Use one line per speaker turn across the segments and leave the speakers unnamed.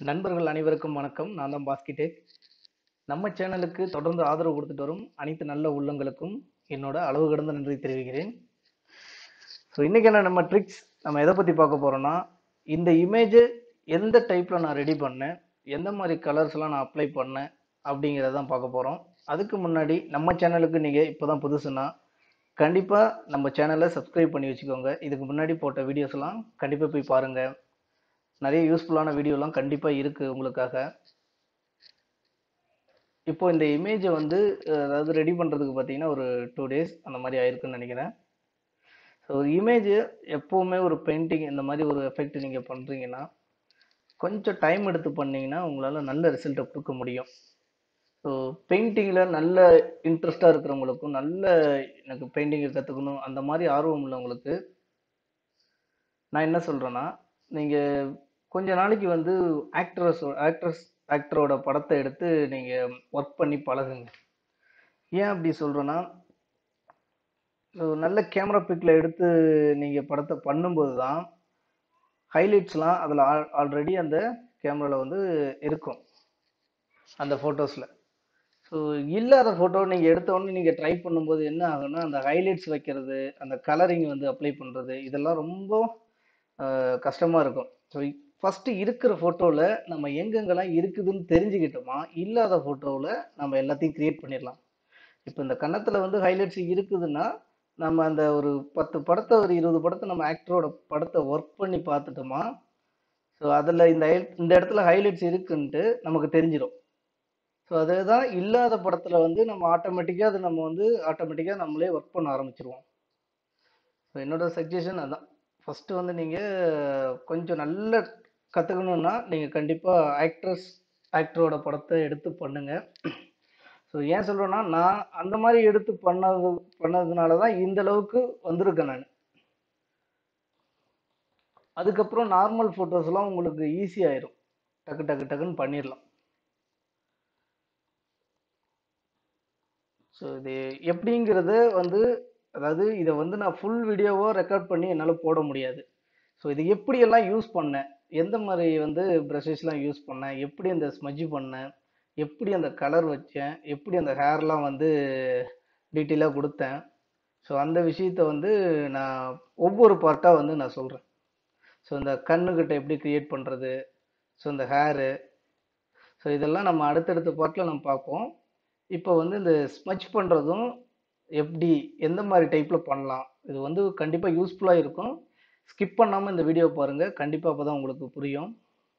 நண்பர்கள் அனைவருக்கும் வணக்கம் நான் தான் பாஸ்கிடேக் நம்ம சேனலுக்கு தொடர்ந்து ஆதரவு கொடுத்துட்டு வரும் அனைத்து நல்ல உள்ளங்களுக்கும் என்னோட அளவு கடந்த நன்றி தெரிவிக்கிறேன் ஸோ இன்னைக்கான நம்ம ட்ரிக்ஸ் நம்ம எதை பற்றி பார்க்க போறோம்னா இந்த இமேஜ் எந்த டைப்பில் நான் ரெடி பண்ணேன் எந்த மாதிரி கலர்ஸ்லாம் நான் அப்ளை பண்ணேன் அப்படிங்கிறத தான் பார்க்க போகிறோம் அதுக்கு முன்னாடி நம்ம சேனலுக்கு நீங்கள் இப்போ தான் புதுசுனா கண்டிப்பாக நம்ம சேனலை சப்ஸ்கிரைப் பண்ணி வச்சுக்கோங்க இதுக்கு முன்னாடி போட்ட வீடியோஸ்லாம் கண்டிப்பாக போய் பாருங்கள் நிறைய யூஸ்ஃபுல்லான வீடியோலாம் கண்டிப்பாக இருக்குது உங்களுக்காக இப்போ இந்த இமேஜை வந்து அஹ், அதாவது ரெடி பண்ணுறதுக்கு பார்த்தீங்கன்னா ஒரு டூ டேஸ் அந்த மாதிரி ஆயிருக்குன்னு நினைக்கிறேன் ஸோ ஒரு இமேஜ் எப்போவுமே ஒரு பெயிண்டிங் இந்த மாதிரி ஒரு எஃபெக்ட் நீங்கள் பண்ணுறீங்கன்னா கொஞ்சம் டைம் எடுத்து பண்ணீங்கன்னா உங்களால் நல்ல ரிசல்ட்டை கொடுக்க முடியும் ஸோ பெயிண்டிங்கில் நல்ல இன்ட்ரெஸ்டாக இருக்கிறவங்களுக்கும் நல்ல எனக்கு பெயிண்டிங்கை கற்றுக்கணும் அந்த மாதிரி ஆர்வம் உள்ளவங்களுக்கு நான் என்ன சொல்கிறேன்னா நீங்கள் கொஞ்ச நாளைக்கு வந்து ஆக்ட்ரஸ் ஆக்ட்ரஸ் ஆக்டரோட படத்தை எடுத்து நீங்கள் ஒர்க் பண்ணி பழகுங்க ஏன் அப்படி சொல்கிறேன்னா நல்ல கேமரா பிக்கில் எடுத்து நீங்கள் படத்தை பண்ணும்போது தான் ஹைலைட்ஸ்லாம் அதில் ஆல்ரெடி அந்த கேமராவில் வந்து இருக்கும் அந்த ஃபோட்டோஸில் ஸோ இல்லாத ஃபோட்டோ நீங்கள் எடுத்த உடனே நீங்கள் ட்ரை பண்ணும்போது என்ன ஆகும்னா அந்த ஹைலைட்ஸ் வைக்கிறது அந்த கலரிங் வந்து அப்ளை பண்ணுறது இதெல்லாம் ரொம்ப கஷ்டமாக இருக்கும் ஸோ ஃபஸ்ட்டு இருக்கிற ஃபோட்டோவில் நம்ம எங்கெங்கெல்லாம் இருக்குதுன்னு தெரிஞ்சுக்கிட்டோமா இல்லாத ஃபோட்டோவில் நம்ம எல்லாத்தையும் க்ரியேட் பண்ணிடலாம் இப்போ இந்த கன்னத்தில் வந்து ஹைலைட்ஸ் இருக்குதுன்னா நம்ம அந்த ஒரு பத்து படத்தை ஒரு இருபது படத்தை நம்ம ஆக்டரோட படத்தை ஒர்க் பண்ணி பார்த்துட்டோமா ஸோ அதில் இந்த hi- இந்த இடத்துல ஹைலைட்ஸ் இருக்குன்ட்டு நமக்கு தெரிஞ்சிடும் ஸோ அதுதான் இல்லாத படத்தில் வந்து நம்ம ஆட்டோமேட்டிக்காக அது நம்ம வந்து ஆட்டோமேட்டிக்காக நம்மளே ஒர்க் பண்ண ஆரம்பிச்சிருவோம் ஸோ என்னோட சஜஷன் அதான் ஃபஸ்ட்டு வந்து நீங்கள் கொஞ்சம் நல்ல கற்றுக்கணுன்னா நீங்கள் கண்டிப்பாக ஆக்ட்ரஸ் ஆக்டரோட படத்தை எடுத்து பண்ணுங்கள் ஸோ ஏன் சொல்கிறேன்னா நான் அந்த மாதிரி எடுத்து பண்ணது பண்ணதுனால தான் இந்த அளவுக்கு வந்திருக்கேன் நான் அதுக்கப்புறம் நார்மல் ஃபோட்டோஸ்லாம் உங்களுக்கு ஈஸி ஆயிரும் டக்கு டக்கு டக்குன்னு பண்ணிடலாம் ஸோ இது எப்படிங்கிறத வந்து அதாவது இதை வந்து நான் ஃபுல் வீடியோவாக ரெக்கார்ட் பண்ணி என்னால் போட முடியாது ஸோ இது எப்படியெல்லாம் யூஸ் பண்ணேன் எந்த மாதிரி வந்து ப்ரஷஸ்லாம் யூஸ் பண்ணேன் எப்படி அந்த ஸ்மஜ் பண்ணேன் எப்படி அந்த கலர் வச்சேன் எப்படி அந்த ஹேர்லாம் வந்து டீட்டெயிலாக கொடுத்தேன் ஸோ அந்த விஷயத்த வந்து நான் ஒவ்வொரு பார்ட்டாக வந்து நான் சொல்கிறேன் ஸோ இந்த கண்ணுக்கிட்ட எப்படி க்ரியேட் பண்ணுறது ஸோ இந்த ஹேரு ஸோ இதெல்லாம் நம்ம அடுத்தடுத்த பார்ட்டில் நம்ம பார்ப்போம் இப்போ வந்து இந்த ஸ்மச் பண்ணுறதும் எப்படி எந்த மாதிரி டைப்பில் பண்ணலாம் இது வந்து கண்டிப்பாக யூஸ்ஃபுல்லாக இருக்கும் ஸ்கிப் பண்ணாமல் இந்த வீடியோ பாருங்கள் கண்டிப்பாக அப்போ தான் உங்களுக்கு புரியும்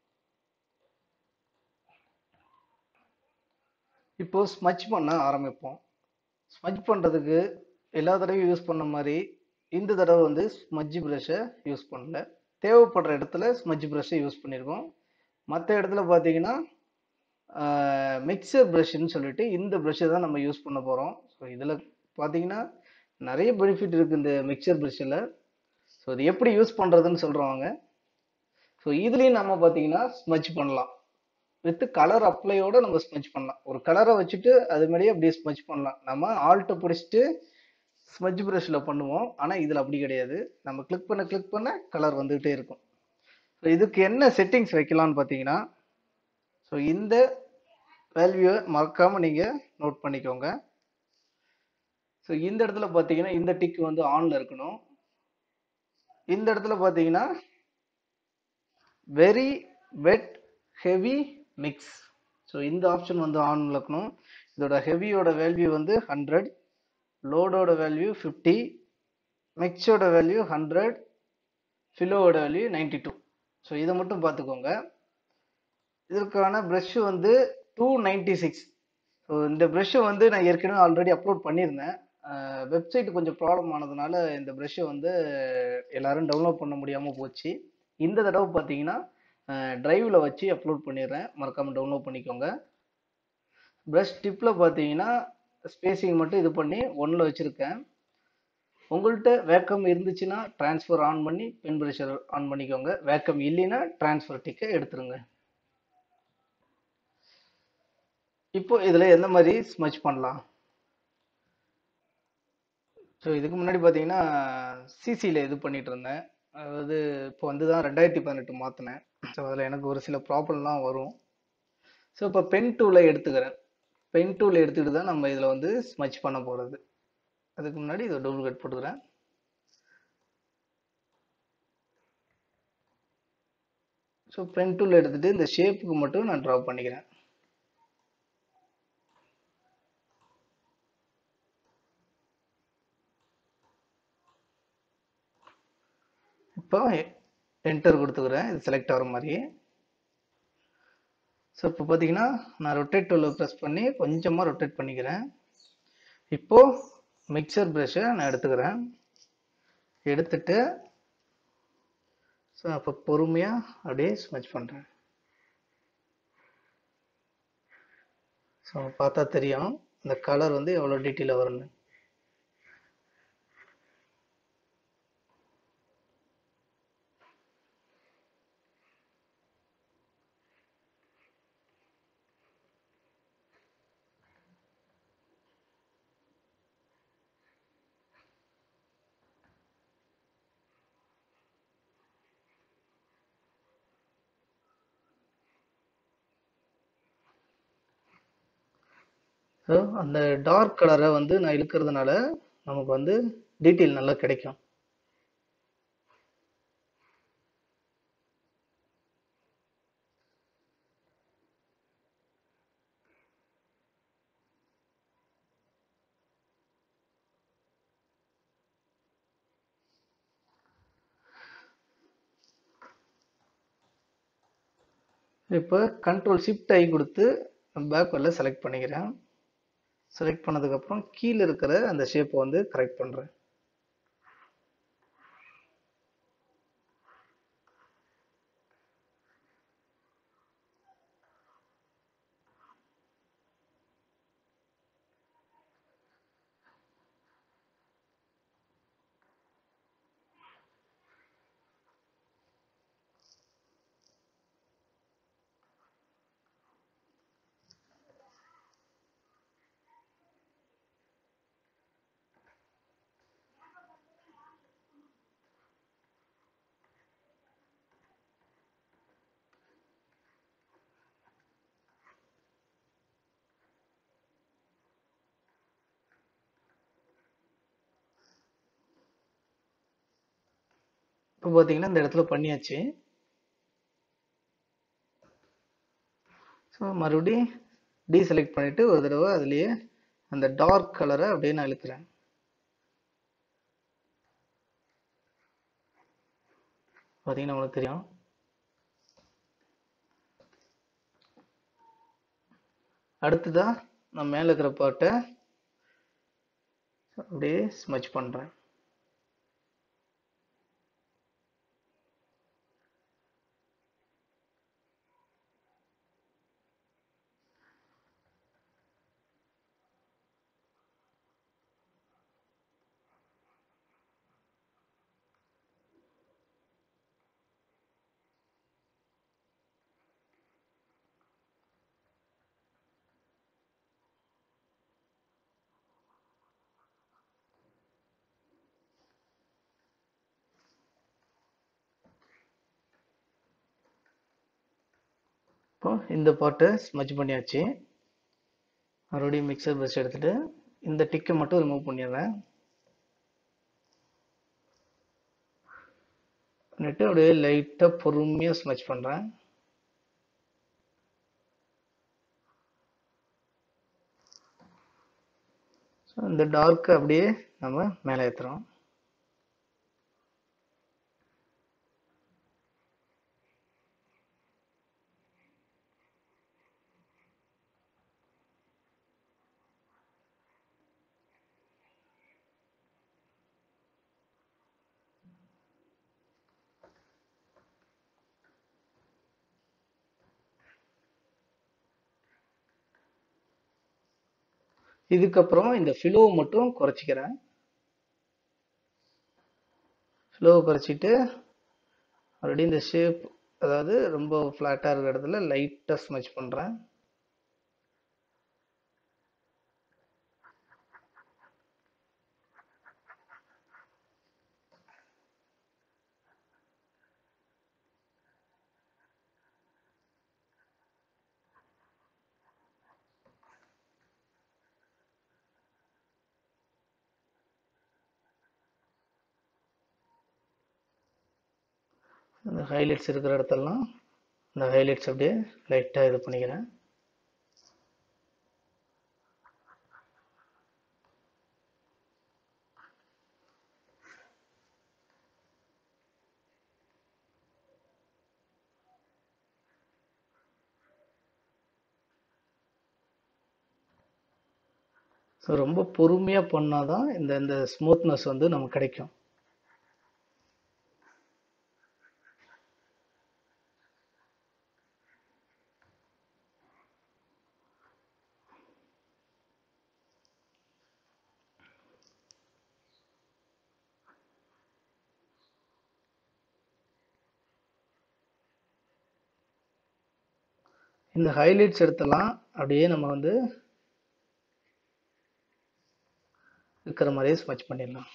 இப்போ ஸ்மச் பண்ண ஆரம்பிப்போம் ஸ்மச் பண்ணுறதுக்கு எல்லா தடவையும் யூஸ் பண்ண மாதிரி இந்த தடவை வந்து ஸ்மஜ் ப்ரஷ்ஷை யூஸ் பண்ணல தேவைப்படுற இடத்துல ஸ்மஜ் ப்ரஷ்ஷை யூஸ் பண்ணியிருக்கோம் மற்ற இடத்துல பார்த்தீங்கன்னா மிக்சர் ப்ரஷ்ன்னு சொல்லிட்டு இந்த ப்ரஷ்ஷை தான் நம்ம யூஸ் பண்ண போகிறோம் ஸோ இதில் பார்த்தீங்கன்னா நிறைய பெனிஃபிட் இருக்குது இந்த மிக்சர் ப்ரஷ்ஷில் ஸோ இது எப்படி யூஸ் பண்ணுறதுன்னு சொல்கிறவங்க ஸோ இதுலேயும் நம்ம பார்த்தீங்கன்னா ஸ்மச் பண்ணலாம் வித் கலர் அப்ளையோட நம்ம ஸ்மச் பண்ணலாம் ஒரு கலரை வச்சுட்டு அது மாதிரியே அப்படியே ஸ்மச் பண்ணலாம் நம்ம ஆல்ட்டை பிடிச்சிட்டு ஸ்மஜ் ப்ரஷில் பண்ணுவோம் ஆனால் இதில் அப்படி கிடையாது நம்ம கிளிக் பண்ண கிளிக் பண்ண கலர் வந்துகிட்டே இருக்கும் ஸோ இதுக்கு என்ன செட்டிங்ஸ் வைக்கலாம்னு பார்த்தீங்கன்னா ஸோ இந்த வேல்யூவை மறக்காமல் நீங்கள் நோட் பண்ணிக்கோங்க ஸோ இந்த இடத்துல பார்த்தீங்கன்னா இந்த டிக் வந்து ஆனில் இருக்கணும் இந்த இடத்துல பார்த்தீங்கன்னா very wet heavy mix so இந்த ஆப்ஷன் வந்து ஆன்ல இருக்கணும் இதோட ஹெவியோட வேல்யூ வந்து ஹண்ட்ரட் லோடோட வேல்யூ ஃபிஃப்டி மிக்ஸோட வேல்யூ ஹண்ட்ரட் ஃபிலோவோட வேல்யூ நைன்டி டூ ஸோ இதை மட்டும் பார்த்துக்கோங்க இதற்கான ப்ரஷ்ஷு வந்து டூ நைன்டி சிக்ஸ் ஸோ இந்த ப்ரஷ்ஷை வந்து நான் ஏற்கனவே ஆல்ரெடி அப்லோட் பண்ணியிருந்தேன் வெப்சைட் கொஞ்சம் ப்ராப்ளம் ஆனதுனால இந்த ப்ரஷ்ஷை வந்து எல்லாரும் டவுன்லோட் பண்ண முடியாமல் போச்சு இந்த தடவை பார்த்தீங்கன்னா ட்ரைவில் வச்சு அப்லோட் பண்ணிடுறேன் மறக்காமல் டவுன்லோட் பண்ணிக்கோங்க ப்ரஷ் டிப்பில் பார்த்தீங்கன்னா ஸ்பேசிங் மட்டும் இது பண்ணி ஒன்றில் வச்சுருக்கேன் உங்கள்கிட்ட வேக்கம் இருந்துச்சுன்னா ட்ரான்ஸ்ஃபர் ஆன் பண்ணி பென் ப்ரெஷர் ஆன் பண்ணிக்கோங்க வேக்கம் இல்லைன்னா ட்ரான்ஸ்ஃபர் டிக்கை எடுத்துருங்க இப்போ இதில் எந்த மாதிரி ஸ்மச் பண்ணலாம் ஸோ இதுக்கு முன்னாடி பார்த்தீங்கன்னா சிசியில் இது பண்ணிட்டு இருந்தேன் அதாவது இப்போ வந்து தான் ரெண்டாயிரத்தி பதினெட்டு மாற்றினேன் ஸோ அதில் எனக்கு ஒரு சில ப்ராப்ளம்லாம் வரும் ஸோ இப்போ பென் டூலை எடுத்துக்கிறேன் பென் டூல் எடுத்துக்கிட்டு தான் நம்ம இதில் வந்து ஸ்மச் பண்ண போகிறது அதுக்கு முன்னாடி இதை டூப்ளிகேட் போட்டுக்கிறேன் ஸோ பென் டூல் எடுத்துகிட்டு இந்த ஷேப்புக்கு மட்டும் நான் ட்ரா பண்ணிக்கிறேன் இப்போ என்டர் கொடுத்துக்கிறேன் இது செலக்ட் ஆகிற மாதிரி ஸோ இப்போ பார்த்தீங்கன்னா நான் ரொட்டேட் டூலில் ப்ரெஸ் பண்ணி கொஞ்சமாக ரொட்டேட் பண்ணிக்கிறேன் இப்போது மிக்சர் ப்ரஷ்ஷை நான் எடுத்துக்கிறேன் எடுத்துட்டு ஸோ அப்போ பொறுமையாக அப்படியே ஸ்மச் பண்ணுறேன் ஸோ பார்த்தா தெரியும் இந்த கலர் வந்து எவ்வளோ டீட்டெயிலாக வரும்னு ஸோ அந்த டார்க் கலரை வந்து நான் இழுக்கிறதுனால நமக்கு வந்து டீட்டெயில் நல்லா கிடைக்கும் இப்போ கண்ட்ரோல் ஷிஃப்ட் ஐ கொடுத்து பேக்வர்டில் செலக்ட் பண்ணிக்கிறேன் செலக்ட் பண்ணதுக்கப்புறம் கீழே இருக்கிற அந்த ஷேப்பை வந்து கரெக்ட் பண்ணுறேன் இப்போ பார்த்தீங்கன்னா இந்த இடத்துல பண்ணியாச்சு ஸோ மறுபடியும் டீசெலக்ட் பண்ணிவிட்டு ஒரு தடவை அதுலேயே அந்த டார்க் கலரை அப்படியே நான் இழுக்கிறேன் பார்த்தீங்கன்னா உங்களுக்கு தெரியும் அடுத்ததாக நான் மேலே இருக்கிற பாட்டை அப்படியே ஸ்மச் பண்ணுறேன் இப்போ இந்த பாட்டை ஸ்மச் பண்ணியாச்சு மறுபடியும் மிக்சர் ப்ரஷ் எடுத்துட்டு இந்த டிக்கை மட்டும் ரிமூவ் பண்ணிடுறேன் பண்ணிட்டு அப்படியே லைட்டாக பொறுமையாக ஸ்மச் பண்ணுறேன் ஸோ இந்த டார்க்கை அப்படியே நம்ம மேலே ஏற்றுறோம் இதுக்கப்புறம் இந்த ஃபிலோவை மட்டும் குறைச்சிக்கிறேன் ஃப்ளோவை குறைச்சிட்டு மறுபடியும் இந்த ஷேப் அதாவது ரொம்ப ஃப்ளாட்டாக இருக்கிற இடத்துல லைட்டாக ஸ்மச் பண்ணுறேன் அந்த ஹைலைட்ஸ் இருக்கிற இடத்தெல்லாம் இந்த ஹைலைட்ஸ் அப்படியே லைட்டாக இது பண்ணிக்கிறேன் ஸோ ரொம்ப பொறுமையாக பண்ணால் தான் இந்த இந்த ஸ்மூத்னஸ் வந்து நமக்கு கிடைக்கும் இந்த ஹைலைட்ஸ் எடுத்தெல்லாம் அப்படியே நம்ம வந்து இருக்கிற மாதிரியே ஸ்மச் பண்ணிடலாம்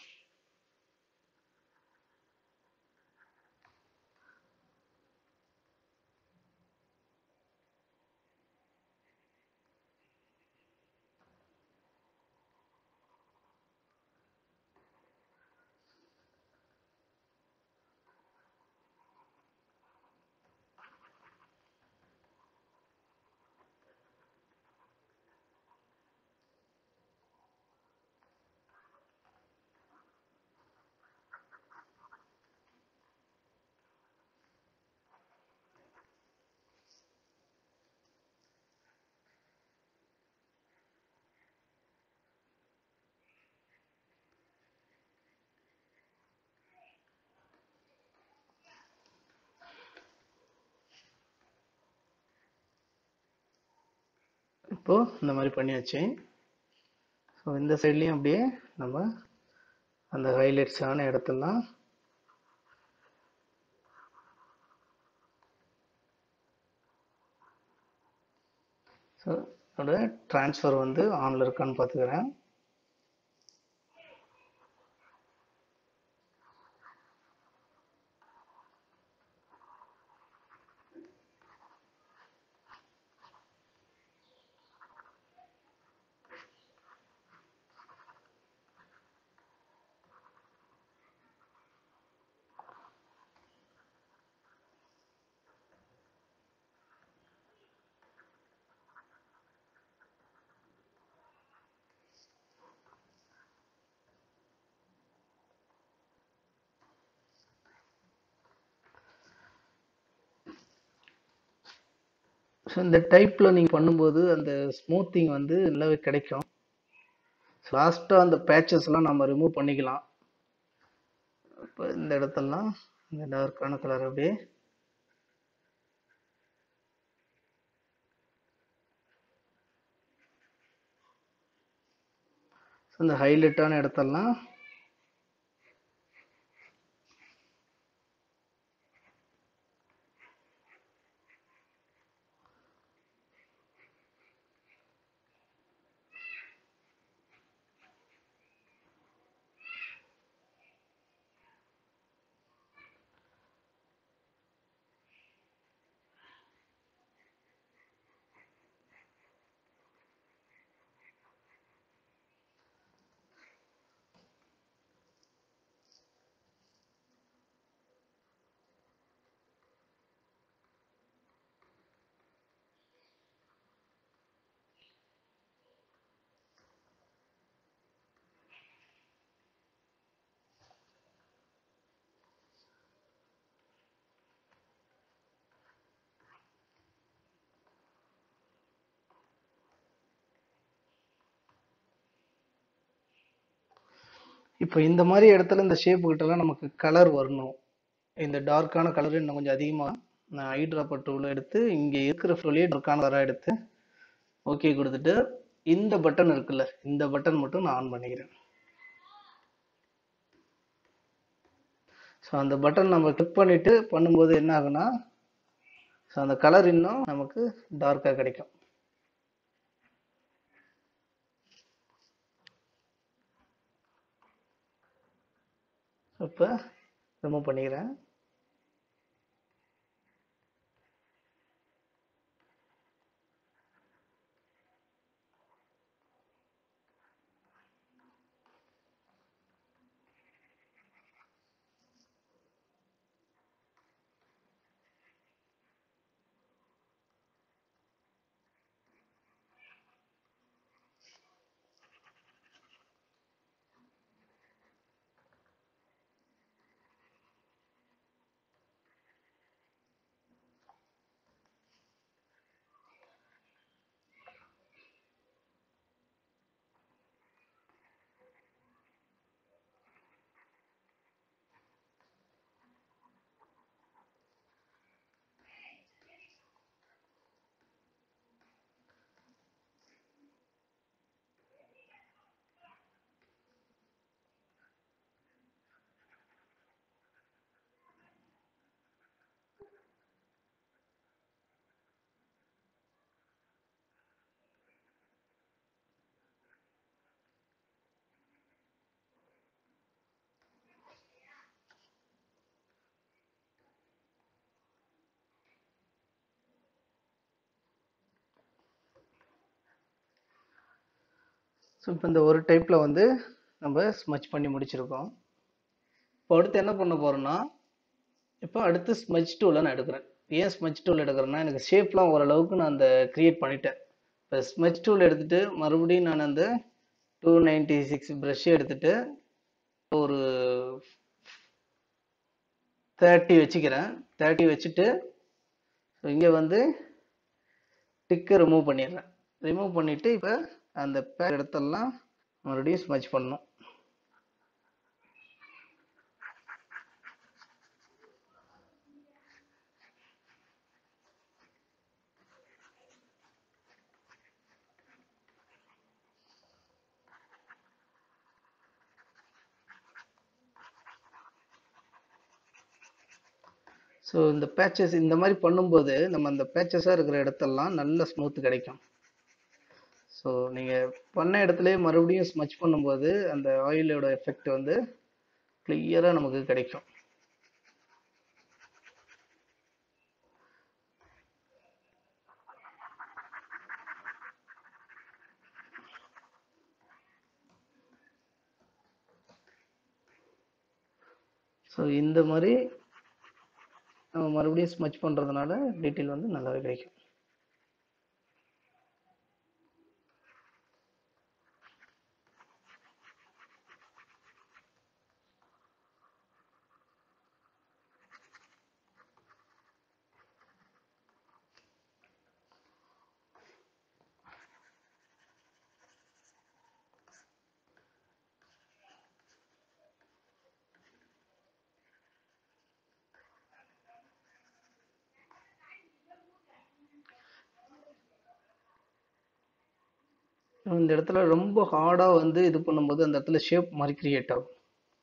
இப்போ இந்த மாதிரி பண்ணியாச்சு ஸோ இந்த சைட்லேயும் அப்படியே நம்ம அந்த ஹைலைட்ஸான இடத்தெல்லாம் ஸோ அதோட ட்ரான்ஸ்ஃபர் வந்து ஆனில் இருக்கான்னு பார்த்துக்கிறேன் ஸோ இந்த டைப்பில் நீங்கள் பண்ணும்போது அந்த ஸ்மூத்திங் வந்து நல்லாவே கிடைக்கும் லாஸ்ட்டாக அந்த பேச்சஸ்லாம் நம்ம ரிமூவ் பண்ணிக்கலாம் இப்போ இந்த இடத்தெல்லாம் இந்த டார்க்கான கலர் அப்படியே ஸோ இந்த ஹைலைட்டான இடத்தெல்லாம் இப்போ இந்த மாதிரி இடத்துல இந்த ஷேப் கிட்டலாம் நமக்கு கலர் வரணும் இந்த டார்க்கான கலர் இன்னும் கொஞ்சம் அதிகமாக நான் ஐட்ராப்பர் டூவில் எடுத்து இங்கே இருக்கிற ஃப்ளோலியே டார்க்கான கலராக எடுத்து ஓகே கொடுத்துட்டு இந்த பட்டன் இருக்குல்ல இந்த பட்டன் மட்டும் நான் ஆன் பண்ணிக்கிறேன் ஸோ அந்த பட்டன் நம்ம கிளிக் பண்ணிட்டு பண்ணும்போது என்ன ஆகுனா ஸோ அந்த கலர் இன்னும் நமக்கு டார்க்காக கிடைக்கும் இப்போ ரிமூவ் பண்ணிக்கிறேன் ஸோ இப்போ இந்த ஒரு டைப்பில் வந்து நம்ம ஸ்மச் பண்ணி முடிச்சிருக்கோம் இப்போ அடுத்து என்ன பண்ண போகிறோன்னா இப்போ அடுத்து ஸ்மச் டூலை நான் எடுக்கிறேன் ஏன் ஸ்மச் டூல் எடுக்கிறேன்னா எனக்கு ஷேப்லாம் ஓரளவுக்கு நான் அந்த க்ரியேட் பண்ணிட்டேன் இப்போ ஸ்மச் டூல் எடுத்துகிட்டு மறுபடியும் நான் அந்த டூ நைன்டி சிக்ஸ் ப்ரஷ் எடுத்துகிட்டு ஒரு தேர்ட்டி வச்சுக்கிறேன் தேர்ட்டி வச்சுட்டு ஸோ இங்கே வந்து டிக்கை ரிமூவ் பண்ணிடுறேன் ரிமூவ் பண்ணிவிட்டு இப்போ அந்த பேக் இடத்தெல்லாம் மறுபடியும் ஸ்மச் பண்ணணும் ஸோ இந்த பேச்சஸ் இந்த மாதிரி பண்ணும்போது நம்ம அந்த பேச்சஸாக இருக்கிற இடத்தெல்லாம் நல்ல ஸ்மூத் கிடைக்கும் ஸோ நீங்கள் பண்ண இடத்துலயே மறுபடியும் ஸ்மச் பண்ணும்போது அந்த ஆயிலோட எஃபெக்ட் வந்து கிளியராக நமக்கு கிடைக்கும் ஸோ இந்த மாதிரி நம்ம மறுபடியும் ஸ்மச் பண்ணுறதுனால டீட்டெயில் வந்து நல்லாவே கிடைக்கும் இந்த இடத்துல ரொம்ப ஹார்டாக வந்து இது பண்ணும்போது அந்த இடத்துல ஷேப் மாதிரி கிரியேட் ஆகும்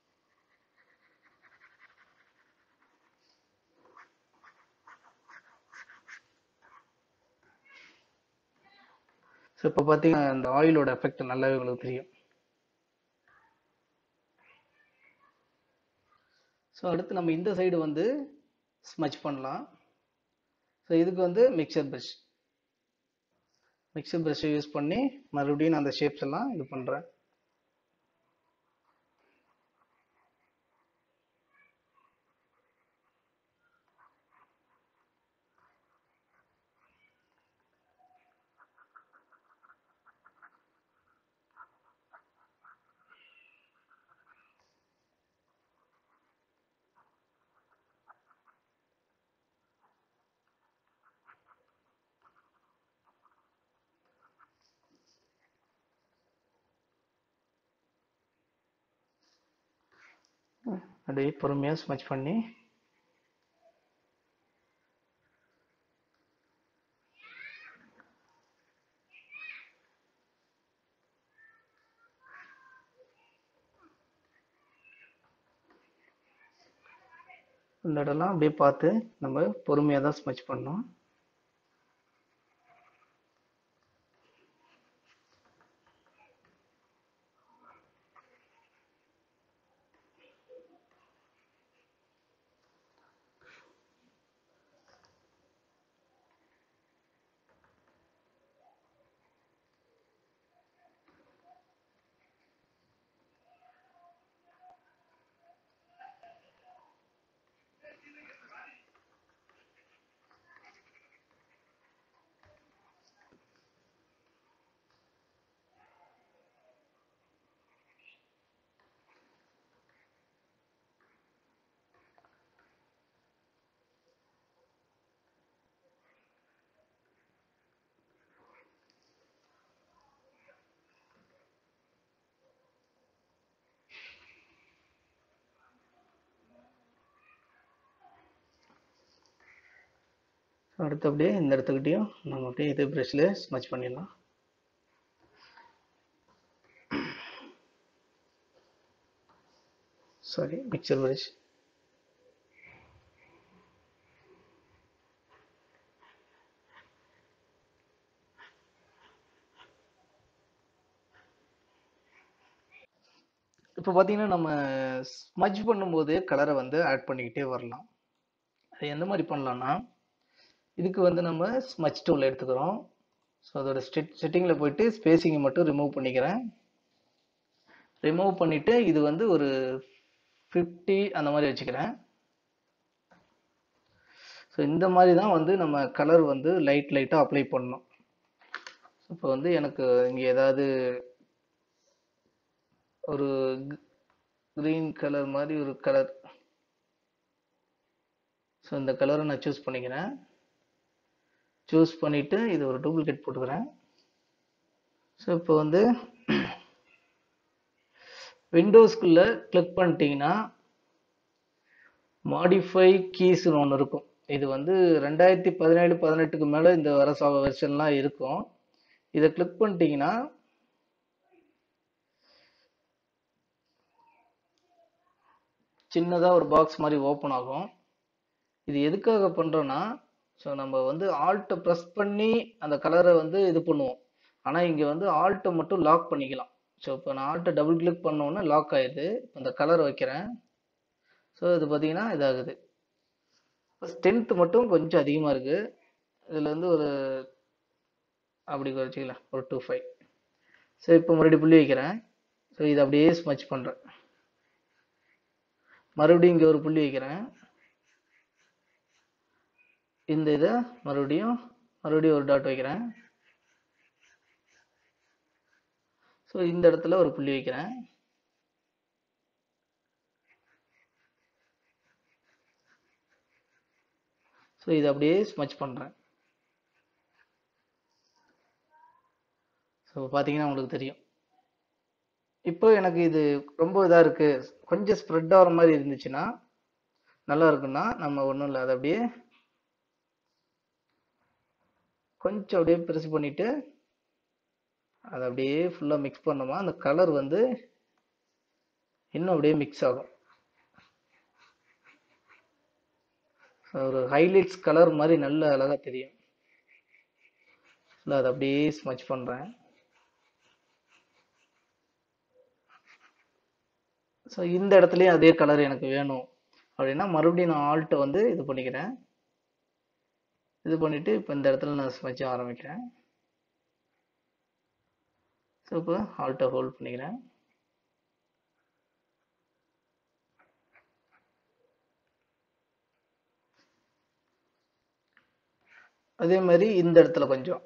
ஸோ இப்போ பார்த்தீங்கன்னா அந்த ஆயிலோட எஃபெக்ட் நல்லாவே உங்களுக்கு தெரியும் ஸோ அடுத்து நம்ம இந்த சைடு வந்து ஸ்மச் பண்ணலாம் ஸோ இதுக்கு வந்து மிக்சர் ப்ரஷ் மிக்சர் ப்ரஷ்ஷை யூஸ் பண்ணி மறுபடியும் நான் அந்த ஷேப்ஸ் எல்லாம் இது பண்ணுறேன் அப்படியே பொறுமையாக ஸ்மச் பண்ணி இந்த இடம்லாம் அப்படியே பார்த்து நம்ம பொறுமையாக தான் ஸ்மச் பண்ணோம் அடுத்து அப்படியே இந்த இடத்துக்கிட்டையும் நம்ம அப்படியே இது ப்ரஷ்ல ஸ்மச் பண்ணிடலாம் சாரி மிக்சர் ப்ரஷ் இப்போ பார்த்தீங்கன்னா நம்ம ஸ்மஜ் பண்ணும்போது கலரை வந்து ஆட் பண்ணிக்கிட்டே வரலாம் அது எந்த மாதிரி பண்ணலாம்னா இதுக்கு வந்து நம்ம ஸ்மச் டூல் எடுத்துக்கிறோம் ஸோ அதோட ஸ்டெட் செட்டிங்கில் போயிட்டு ஸ்பேசிங்கை மட்டும் ரிமூவ் பண்ணிக்கிறேன் ரிமூவ் பண்ணிட்டு இது வந்து ஒரு ஃபிஃப்டி அந்த மாதிரி வச்சுக்கிறேன் ஸோ இந்த மாதிரி தான் வந்து நம்ம கலர் வந்து லைட் லைட்டாக அப்ளை பண்ணணும் இப்போ வந்து எனக்கு இங்கே ஏதாவது ஒரு க்ரீன் கலர் மாதிரி ஒரு கலர் ஸோ இந்த கலரை நான் சூஸ் பண்ணிக்கிறேன் சூஸ் பண்ணிவிட்டு இது ஒரு டூப்ளிகேட் போட்டுக்கிறேன் ஸோ இப்போ வந்து விண்டோஸ்குள்ளே கிளிக் பண்ணிட்டீங்கன்னா மாடிஃபை கீஸ்னு ஒன்று இருக்கும் இது வந்து ரெண்டாயிரத்தி பதினேழு பதினெட்டுக்கு மேலே இந்த வர வெர்ஷன்லாம் இருக்கும் இதை கிளிக் பண்ணிட்டீங்கன்னா சின்னதாக ஒரு பாக்ஸ் மாதிரி ஓப்பன் ஆகும் இது எதுக்காக பண்ணுறோன்னா ஸோ நம்ம வந்து ஆல்ட்டை ப்ரெஸ் பண்ணி அந்த கலரை வந்து இது பண்ணுவோம் ஆனால் இங்கே வந்து ஆல்ட்டை மட்டும் லாக் பண்ணிக்கலாம் ஸோ இப்போ நான் ஆல்ட்டை டபுள் கிளிக் பண்ணோன்னே லாக் ஆயிடுது அந்த கலர் வைக்கிறேன் ஸோ இது பார்த்தீங்கன்னா இதாகுது ஸ்ட்ரென்த் மட்டும் கொஞ்சம் அதிகமாக இருக்குது இதில் வந்து ஒரு அப்படி குறைச்சிக்கலாம் ஒரு டூ ஃபைவ் ஸோ இப்போ மறுபடியும் புள்ளி வைக்கிறேன் ஸோ இதை அப்படியே ஸ்மச் பண்ணுறேன் மறுபடியும் இங்கே ஒரு புள்ளி வைக்கிறேன் இந்த இதை மறுபடியும் மறுபடியும் ஒரு டாட் வைக்கிறேன் ஸோ இந்த இடத்துல ஒரு புள்ளி வைக்கிறேன் ஸோ இதை அப்படியே ஸ்மச் பண்ணுறேன் ஸோ பார்த்தீங்கன்னா உங்களுக்கு தெரியும் இப்போ எனக்கு இது ரொம்ப இதாக இருக்குது கொஞ்சம் ஸ்ப்ரெட் ஆகிற மாதிரி இருந்துச்சுன்னா நல்லா இருக்குன்னா நம்ம ஒன்றும் இல்லை அதை அப்படியே கொஞ்சம் அப்படியே பெருசு பண்ணிவிட்டு அதை அப்படியே ஃபுல்லாக மிக்ஸ் பண்ணோமா அந்த கலர் வந்து இன்னும் அப்படியே மிக்ஸ் ஆகும் ஒரு ஹைலைட்ஸ் கலர் மாதிரி நல்ல அழகாக தெரியும் அதை அப்படியே ஸ்மச் பண்ணுறேன் ஸோ இந்த இடத்துலையும் அதே கலர் எனக்கு வேணும் அப்படின்னா மறுபடியும் நான் ஆல்ட்டை வந்து இது பண்ணிக்கிறேன் இது பண்ணிவிட்டு இப்போ இந்த இடத்துல நான் ஸ்மச் ஆரம்பிக்கிறேன் ஸோ இப்போ ஆல்ட்டை ஹோல்ட் பண்ணிக்கிறேன் அதே மாதிரி இந்த இடத்துல கொஞ்சம்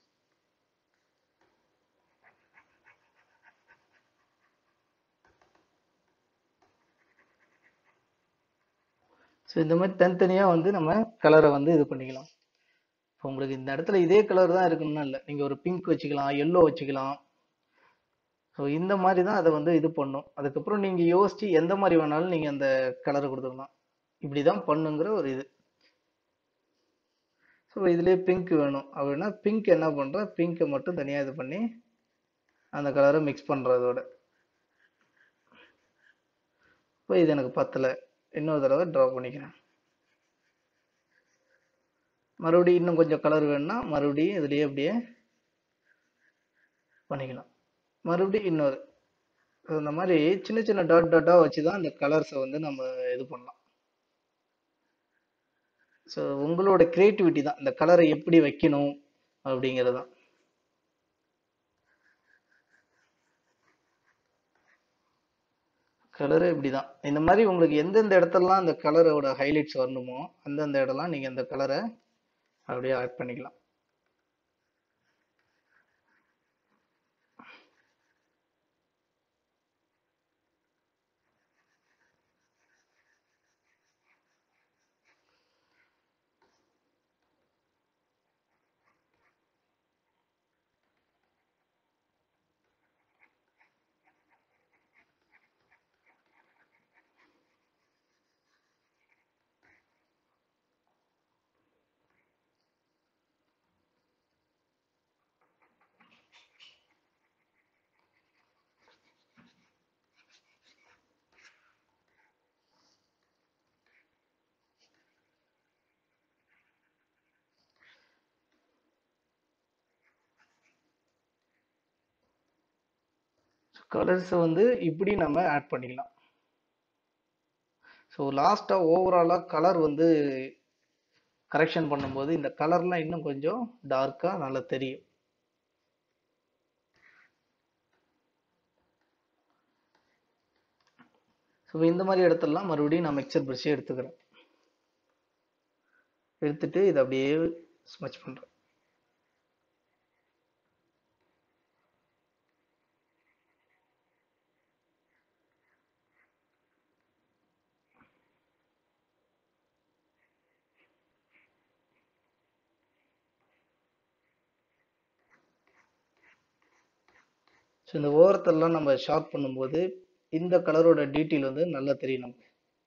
ஸோ இந்த மாதிரி தனித்தனியாக வந்து நம்ம கலரை வந்து இது பண்ணிக்கலாம் இப்போ உங்களுக்கு இந்த இடத்துல இதே கலர் தான் இருக்கணும்னு இல்லை நீங்கள் ஒரு பிங்க் வச்சுக்கலாம் எல்லோ வச்சுக்கலாம் ஸோ இந்த மாதிரி தான் அதை வந்து இது பண்ணும் அதுக்கப்புறம் நீங்கள் யோசித்து எந்த மாதிரி வேணாலும் நீங்கள் அந்த கலரை கொடுத்துக்கலாம் இப்படி தான் பண்ணுங்கிற ஒரு இது ஸோ இதுலேயே பிங்க் வேணும் அப்படின்னா பிங்க் என்ன பண்ணுறேன் பிங்க்கை மட்டும் தனியாக இது பண்ணி அந்த கலரை மிக்ஸ் பண்ணுறதோட இப்போ இது எனக்கு பத்தலை இன்னொரு தடவை ட்ரா பண்ணிக்கிறேன் மறுபடியும் இன்னும் கொஞ்சம் கலர் வேணும்னா மறுபடியும் இதுலேயே அப்படியே பண்ணிக்கலாம் மறுபடியும் இன்னொரு இந்த மாதிரி சின்ன சின்ன டாட் டாட்டாக வச்சு தான் இந்த கலர்ஸை வந்து நம்ம இது பண்ணலாம் ஸோ உங்களோட க்ரியேட்டிவிட்டி தான் இந்த கலரை எப்படி வைக்கணும் அப்படிங்கிறது தான் கலரு இப்படி தான் இந்த மாதிரி உங்களுக்கு எந்தெந்த இடத்துலலாம் அந்த கலரோட ஹைலைட்ஸ் வரணுமோ அந்தந்த இடம்லாம் நீங்கள் அந்த கலரை அப்படியே ஆட் பண்ணிக்கலாம் கலர்ஸை வந்து இப்படி நம்ம ஆட் பண்ணிக்கலாம் ஸோ லாஸ்ட்டாக ஓவராலாக கலர் வந்து கரெக்ஷன் பண்ணும்போது இந்த கலர்லாம் இன்னும் கொஞ்சம் டார்க்காக நல்லா தெரியும் ஸோ இந்த மாதிரி இடத்துலலாம் மறுபடியும் நான் மிக்சர் ப்ரஷ்ஷே எடுத்துக்கிறேன் எடுத்துட்டு இதை அப்படியே ஸ்மச் பண்ணுறேன் ஸோ இந்த ஓரத்தெல்லாம் நம்ம ஷார்ப் பண்ணும்போது இந்த கலரோட டீட்டெயில் வந்து நல்லா தெரியும் நமக்கு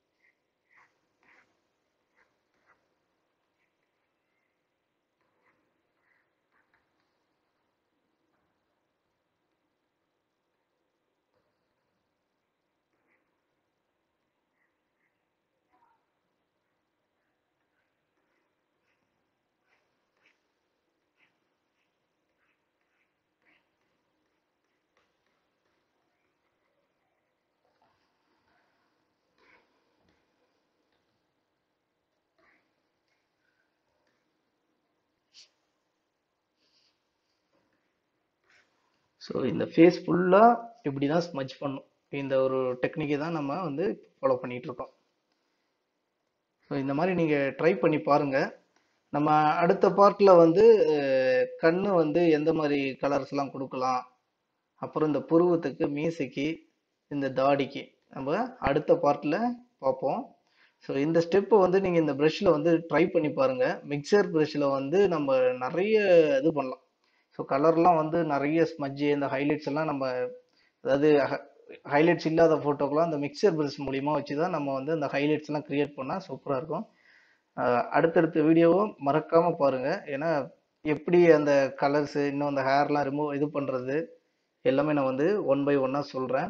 ஸோ இந்த ஃபேஸ் ஃபுல்லாக இப்படி தான் ஸ்மஜ் பண்ணும் இந்த ஒரு டெக்னிக்கை தான் நம்ம வந்து ஃபாலோ பண்ணிட்டு இருக்கோம் ஸோ இந்த மாதிரி நீங்கள் ட்ரை பண்ணி பாருங்கள் நம்ம அடுத்த பார்ட்டில் வந்து அஹ், கண்ணு வந்து எந்த மாதிரி கலர்ஸ்லாம் கொடுக்கலாம் அப்புறம் இந்த புருவத்துக்கு மீசைக்கு இந்த தாடிக்கு நம்ம அடுத்த பார்ட்டில் பார்ப்போம் ஸோ இந்த ஸ்டெப்பை வந்து நீங்கள் இந்த ப்ரஷ்ஷில் வந்து ட்ரை பண்ணி பாருங்கள் மிக்சர் ப்ரஷ்ஷில் வந்து நம்ம நிறைய இது பண்ணலாம் ஸோ கலர்லாம் வந்து நிறைய ஸ்மஜ்ஜு இந்த ஹைலைட்ஸ் எல்லாம் நம்ம அதாவது ஹைலைட்ஸ் இல்லாத ஃபோட்டோக்கெலாம் அந்த மிக்சர் ப்ரஷ் மூலிமா வச்சு தான் நம்ம வந்து அந்த ஹைலைட்ஸ்லாம் க்ரியேட் பண்ணால் சூப்பராக இருக்கும் அஹ் அடுத்தடுத்த வீடியோவும் மறக்காமல் பாருங்கள் ஏன்னா எப்படி அந்த கலர்ஸு இன்னும் அந்த ஹேர்லாம் ரிமூவ் இது பண்ணுறது எல்லாமே நான் வந்து ஒன் பை ஒன்னாக சொல்கிறேன்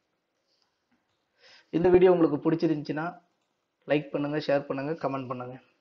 இந்த வீடியோ உங்களுக்கு பிடிச்சிருந்துச்சின்னா லைக் பண்ணுங்கள் ஷேர் பண்ணுங்கள் கமெண்ட் பண்ணுங்கள்